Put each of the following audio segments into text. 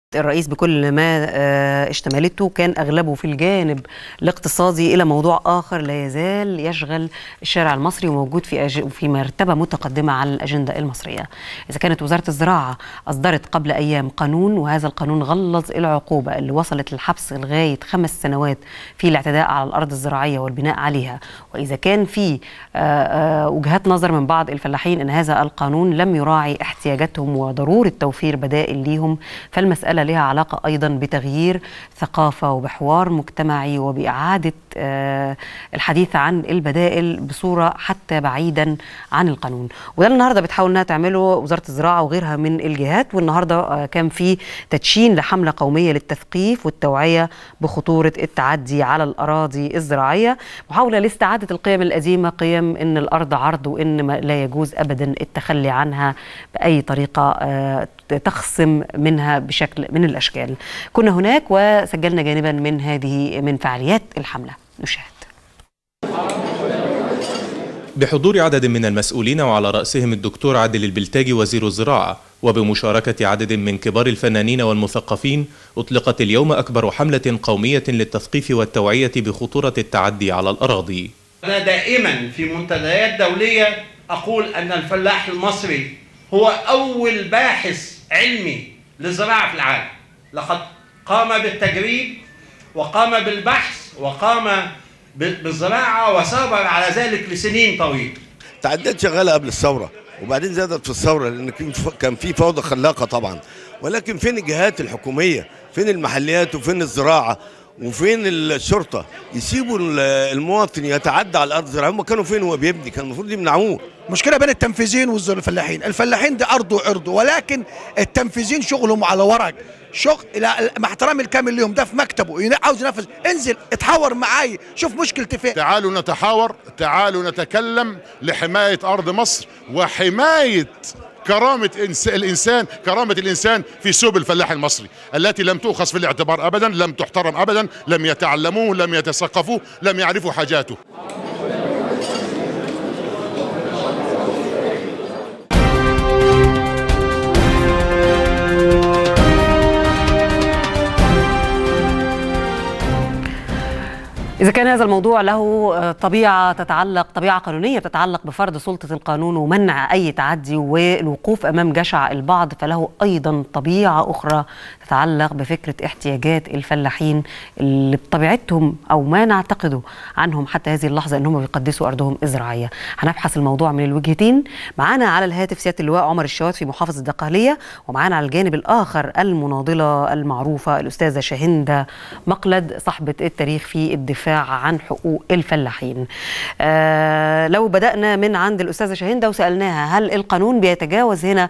الرئيس بكل ما اشتملته كان اغلبه في الجانب الاقتصادي الى موضوع اخر لا يزال يشغل الشارع المصري وموجود في أج... في مرتبه متقدمه على الاجنده المصريه. اذا كانت وزاره الزراعه اصدرت قبل ايام قانون وهذا القانون غلظ العقوبه اللي وصلت للحبس لغايه خمس سنوات في الاعتداء على الارض الزراعيه والبناء عليها، واذا كان في وجهات نظر من بعض الفلاحين ان هذا القانون لم يراعي احتياجاتهم وضروره توفير بدائل ليهم فالمساله لها علاقة أيضا بتغيير ثقافة وبحوار مجتمعي وبإعادة الحديث عن البدائل بصورة حتى بعيدا عن القانون وده النهاردة بتحاول أنها تعمله وزارة الزراعة وغيرها من الجهات والنهاردة كان في تدشين لحملة قومية للتثقيف والتوعية بخطورة التعدي على الأراضي الزراعية محاولة لاستعادة القيم القديمة قيم أن الأرض عرض وأن لا يجوز أبدا التخلي عنها بأي طريقة تخصم منها بشكل من الاشكال. كنا هناك وسجلنا جانبا من هذه من فعاليات الحمله. نشاهد. بحضور عدد من المسؤولين وعلى رأسهم الدكتور عادل البلتاجي وزير الزراعة وبمشاركة عدد من كبار الفنانين والمثقفين أطلقت اليوم أكبر حملة قومية للتثقيف والتوعية بخطورة التعدي على الأراضي أنا دائما في منتديات دولية أقول أن الفلاح المصري هو أول باحث علمي للزراعة في العالم لقد قام بالتجريب وقام بالبحث وقام بالزراعة وصبر على ذلك لسنين طويلة تعديات شغالة قبل الثورة وبعدين زادت في الثورة لأن كان في فوضى خلاقة طبعا ولكن فين الجهات الحكومية فين المحليات وفين الزراعة وفين الشرطة يسيبوا المواطن يتعدى على الأرض الزراعية هم كانوا فين وهو بيبني كان المفروض يمنعوه مشكله بين التنفيذيين والفلاحين الفلاحين دي ارض وعرض ولكن التنفيذيين شغلهم على ورق شغل مع احترامي الكامل ليهم ده في مكتبه عاوز ينفذ انزل اتحاور معاي شوف مشكلتي فين تعالوا نتحاور تعالوا نتكلم لحمايه ارض مصر وحمايه كرامة الإنسان كرامة الإنسان في سوب الفلاح المصري التي لم تؤخذ في الاعتبار أبدا لم تحترم أبدا لم يتعلموه لم يتثقفوه لم يعرفوا حاجاته إذا كان هذا الموضوع له طبيعة تتعلق طبيعة قانونية تتعلق بفرض سلطة القانون ومنع أي تعدي والوقوف أمام جشع البعض فله أيضا طبيعة أخرى تتعلق بفكرة احتياجات الفلاحين اللي بطبيعتهم أو ما نعتقده عنهم حتى هذه اللحظة أنهم بيقدسوا أرضهم الزراعية هنبحث الموضوع من الوجهتين معانا على الهاتف سيادة اللواء عمر الشوات في محافظة الدقهلية ومعانا على الجانب الآخر المناضلة المعروفة الأستاذة شاهندة مقلد صاحبة التاريخ في الدفاع عن حقوق الفلاحين آه لو بدأنا من عند الأستاذة شاهندة وسألناها هل القانون بيتجاوز هنا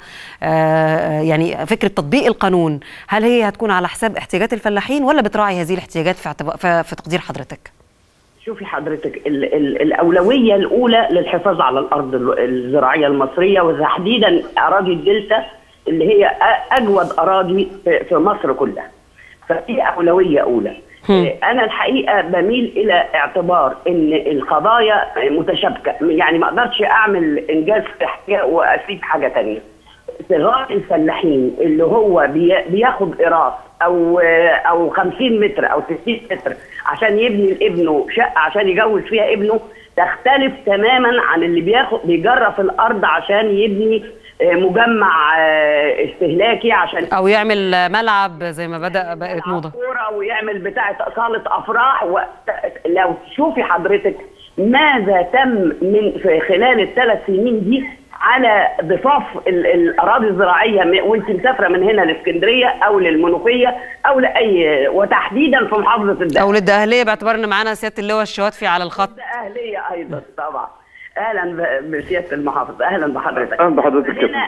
آه يعني فكرة تطبيق القانون هل هي هتكون على حساب احتياجات الفلاحين ولا بتراعي هذه الاحتياجات في, في, في تقدير حضرتك؟ شوفي حضرتك ال ال الأولوية الأولى للحفاظ على الأرض الزراعية المصرية وتحديدا أراضي الدلتا اللي هي أجود أراضي في مصر كلها فدي أولوية أولى انا الحقيقه بميل الى اعتبار ان القضايا متشابكه يعني ما اقدرش اعمل انجاز في حاجه واسيب حاجه ثانيه صغار الفلاحين اللي هو بياخد ايراث او او 50 متر او 60 متر عشان يبني لابنه شقه عشان يجوز فيها ابنه تختلف تماما عن اللي بياخد بيجرف الارض عشان يبني مجمع استهلاكي عشان او يعمل ملعب زي ما بدا بقت موضه كوره ويعمل بتاعه صاله افراح و... لو تشوفي حضرتك ماذا تم من في خلال الثلاث سنين دي على ضفاف الاراضي الزراعيه وانت مسافره من هنا لاسكندريه او للمنوفيه او لاي وتحديدا في محافظه الدقهليه او للدقهليه باعتبار ان معانا سياده اللواء الشواتفي على الخط الدقهليه ايضا طبعا اهلا بسياده المحافظ اهلا بحضرتك اهلا بحضرتك هنا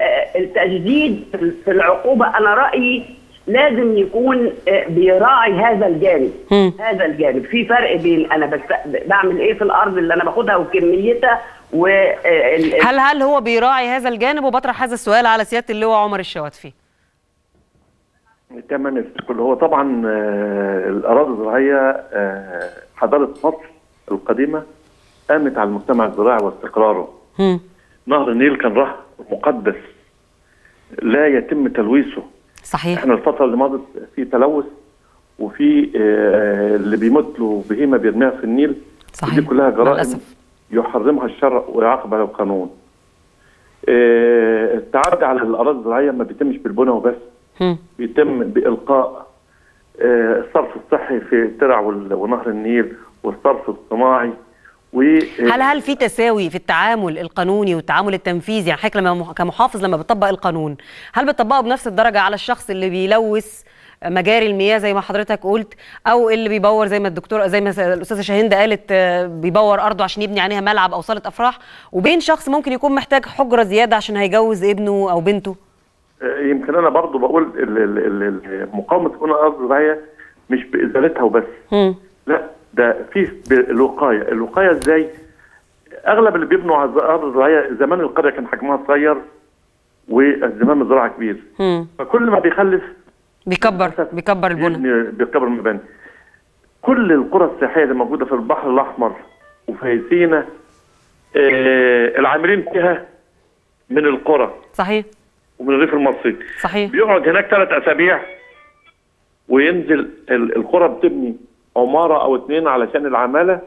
التجديد في العقوبه انا رايي لازم يكون بيراعي هذا الجانب م. هذا الجانب في فرق بين انا بس بعمل ايه في الارض اللي انا باخدها وكميتها و هل هل هو بيراعي هذا الجانب وبطرح هذا السؤال على سياده اللواء عمر الشواتفي تمام هو طبعا الاراضي الزراعيه حضاره مصر القديمه قامت على المجتمع الزراعي واستقراره م. نهر النيل كان رهن مقدس لا يتم تلويثه صحيح احنا الفتره اللي مضت في تلوث وفي آه، اللي بيموت له بهيمه بيرميها في النيل صحيح دي كلها جرائم للأسف. يحرمها الشرع ويعاقب عليها القانون آه، التعدي على الاراضي الزراعيه ما بيتمش بالبنى وبس مم. بيتم بالقاء آه، الصرف الصحي في الترع وال- ونهر النيل والصرف الصناعي و هل هل في تساوي في التعامل القانوني والتعامل التنفيذي يعني حضرتك لما مح- كمحافظ لما بتطبق القانون هل بتطبقه بنفس الدرجه على الشخص اللي بيلوث مجاري المياه زي ما حضرتك قلت او اللي بيبور زي ما الدكتور زي ما الاستاذه شاهين قالت آه، بيبور ارضه عشان يبني عليها ملعب او صاله افراح وبين شخص ممكن يكون محتاج حجره زياده عشان هيجوز ابنه او بنته آه، يمكن انا برضو بقول ال- ال- ال- ال- مقاومه تكون الارض الزراعيه مش بازالتها وبس مم. لا ده في ب- الوقايه الوقايه ازاي اغلب اللي بيبنوا على الارض الزراعيه زمان القريه كان حجمها صغير والزمام الزراعه كبير مم. فكل ما بيخلف بيكبر بيكبر البنى يبني- بيكبر المباني كل القرى السياحيه اللي موجوده في البحر الاحمر وفي سينا آه العاملين فيها من القرى صحيح ومن الريف المصري صحيح بيقعد هناك ثلاث اسابيع وينزل ال- القرى بتبني عماره او اتنين علشان العماله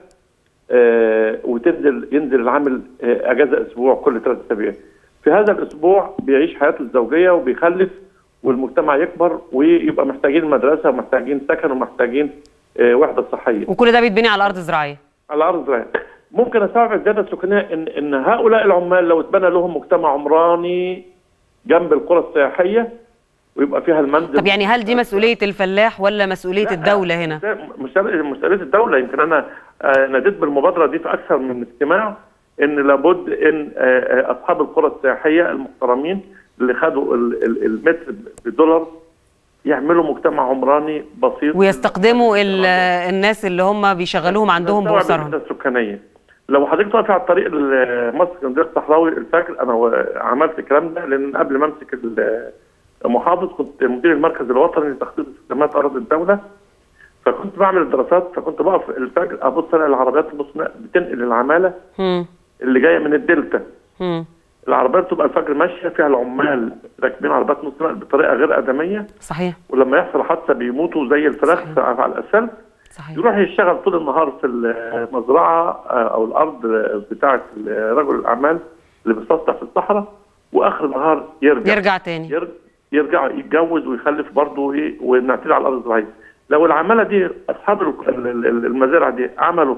آه وتنزل ينزل العامل آه اجازه اسبوع كل ثلاث اسابيع في هذا الاسبوع بيعيش حياته الزوجيه وبيخلف والمجتمع يكبر ويبقى محتاجين مدرسه ومحتاجين سكن ومحتاجين آه وحده صحيه وكل ده بيتبني على الارض الزراعيه على الارض الزراعيه ممكن استوعب الزياده السكانيه ان ان هؤلاء العمال لو اتبنى لهم مجتمع عمراني جنب القرى السياحيه ويبقى فيها المنزل طب يعني هل دي مسؤوليه الفلاح ولا مسؤوليه الدوله هنا ده مسألة مسألة الدولة يمكن أنا آه، ناديت بالمبادرة دي في أكثر من اجتماع إن لابد إن آه، آه، أصحاب القرى السياحية المحترمين اللي خدوا ال- ال- المتر بدولار يعملوا مجتمع عمراني بسيط ويستخدموا ال- الناس اللي هم بيشغلوهم عندهم نستوعب بأسرهم الوحدة السكانية لو حضرتك واقف على الطريق ال- مصر اسكندريه الصحراوي الفجر انا و- عملت الكلام ده لان قبل ما امسك ال- المحافظ كنت مدير المركز الوطني لتخطيط استخدامات اراضي الدوله فكنت بعمل الدراسات فكنت بقف الفجر ابص الاقي العربيات نص نقل بتنقل العماله هم. اللي جايه من الدلتا هم. العربيات تبقى الفجر ماشيه فيها العمال راكبين عربيات نص نقل بطريقه غير ادميه صحيح ولما يحصل حادثه بيموتوا زي الفراخ على الاسفلت صحيح يروح يشتغل طول النهار في المزرعه آه، او الارض بتاعه رجل الاعمال اللي بيسطح في الصحراء واخر النهار يرجع يرجع تاني ير- يرجع يتجوز ويخلف برضه ايه ونعتدي على الارض الزراعيه. لو العماله دي اصحاب ال- ال- ال- المزارع دي عملوا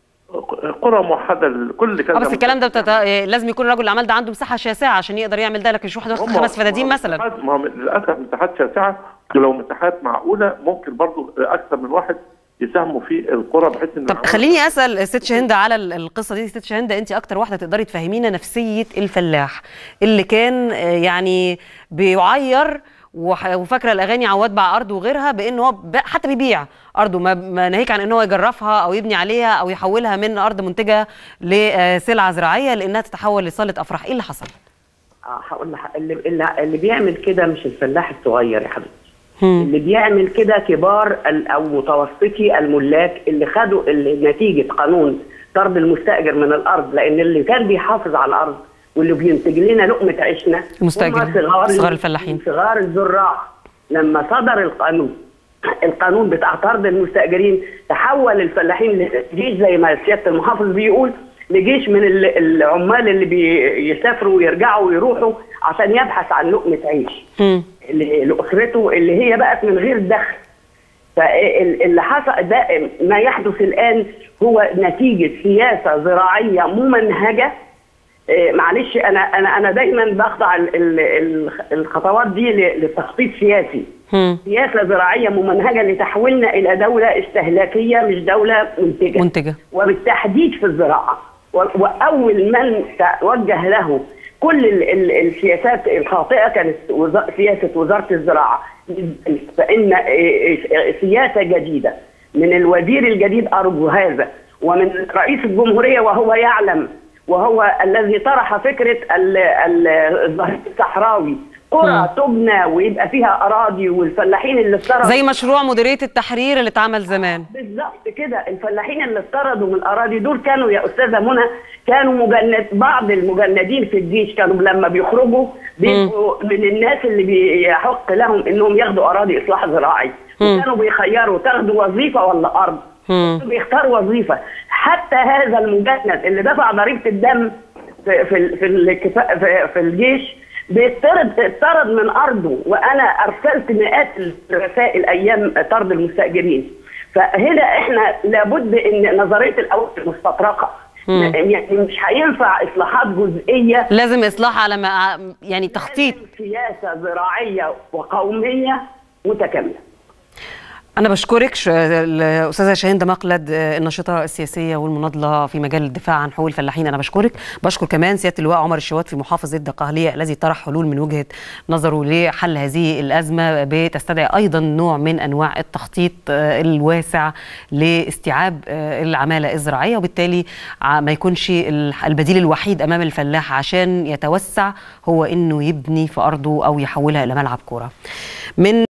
قرى موحده لكل كذا اه بس الكلام ده بتت... إيه، لازم يكون رجل الاعمال ده عنده مساحه شاسعه عشان يقدر يعمل ده لكن مش واحد واخد هم- خمس فدادين ما هو مثلا مساحات- ما هو للاسف مساحات شاسعه ولو مساحات معقوله ممكن برضه اكثر من واحد يساهموا في القرى بحيث ان طب العمالة- خليني اسال ست شهندة على ال- القصه دي ست شهندة انت اكتر واحده تقدري تفهمينا نفسيه الفلاح اللي كان آه، يعني بيعير وح- وفاكره الاغاني عواد باع ارضه وغيرها بان هو ب- حتى بيبيع ارضه ما, ما ناهيك عن ان هو يجرفها او يبني عليها او يحولها من ارض منتجه لسلعه زراعيه لانها تتحول لصاله افراح ايه اللي حصل؟ اه هقول لح... اللي, اللي, اللي بيعمل كده مش الفلاح الصغير يا حبيبتي هم. اللي بيعمل كده كبار ال- او متوسطي الملاك اللي خدوا اللي نتيجه قانون طرد المستاجر من الارض لان اللي كان بيحافظ على الارض واللي بينتج لنا لقمه عيشنا المستأجر، هم صغار صغار الفلاحين. صغار الزراع لما صدر القانون القانون بتاع طرد المستاجرين تحول الفلاحين لجيش زي ما سياده المحافظ بيقول لجيش من ال- العمال اللي بيسافروا ويرجعوا ويروحوا عشان يبحث عن لقمه عيش هم. ل- لاسرته اللي هي بقت من غير دخل فاللي حصل ده ما يحدث الان هو نتيجه سياسه زراعيه ممنهجه إيه، معلش انا انا انا دايما بخضع ال- ال- ال- الخطوات دي ل- لتخطيط سياسي هم. سياسه زراعيه ممنهجه لتحويلنا الى دوله استهلاكيه مش دوله منتجه منتجه وبالتحديد في الزراعه و- واول من توجه له كل ال- ال- السياسات الخاطئه كانت وز- سياسه وزاره الزراعه فان إيه، إيه، سياسه جديده من الوزير الجديد ارجو هذا ومن رئيس الجمهوريه وهو يعلم وهو الذي طرح فكره ال- ال- الظهير الصحراوي قرى تبنى ويبقى فيها اراضي والفلاحين اللي افترضوا زي مشروع مديريه التحرير اللي اتعمل زمان بالظبط كده الفلاحين اللي افترضوا من الاراضي دول كانوا يا استاذه منى كانوا مجند بعض المجندين في الجيش كانوا لما بيخرجوا بيبقوا من الناس اللي بيحق لهم انهم ياخدوا اراضي اصلاح زراعي وكانوا بيخيروا تاخدوا وظيفه ولا ارض بيختاروا وظيفه حتى هذا المجند اللي دفع ضريبه الدم في في في, الكفا- في, في الجيش بيطرد اطرد من ارضه وانا ارسلت مئات الرسائل ايام طرد المستاجرين فهنا احنا لابد ان نظريه الاول المستطرقه يعني مش هينفع اصلاحات جزئيه لازم اصلاح على ما يعني تخطيط سياسه زراعيه وقوميه متكامله أنا بشكرك ش- الأستاذة شاهين مقلد الناشطة السياسية والمناضلة في مجال الدفاع عن حقوق الفلاحين أنا بشكرك بشكر كمان سيادة اللواء عمر الشوات في محافظة الدقهلية الذي طرح حلول من وجهة نظره لحل هذه الأزمة بتستدعي أيضا نوع من أنواع التخطيط آه، الواسع لاستيعاب آه، العمالة الزراعية وبالتالي ع- ما يكونش الح- البديل الوحيد أمام الفلاح عشان يتوسع هو إنه يبني في أرضه أو يحولها إلى ملعب كورة من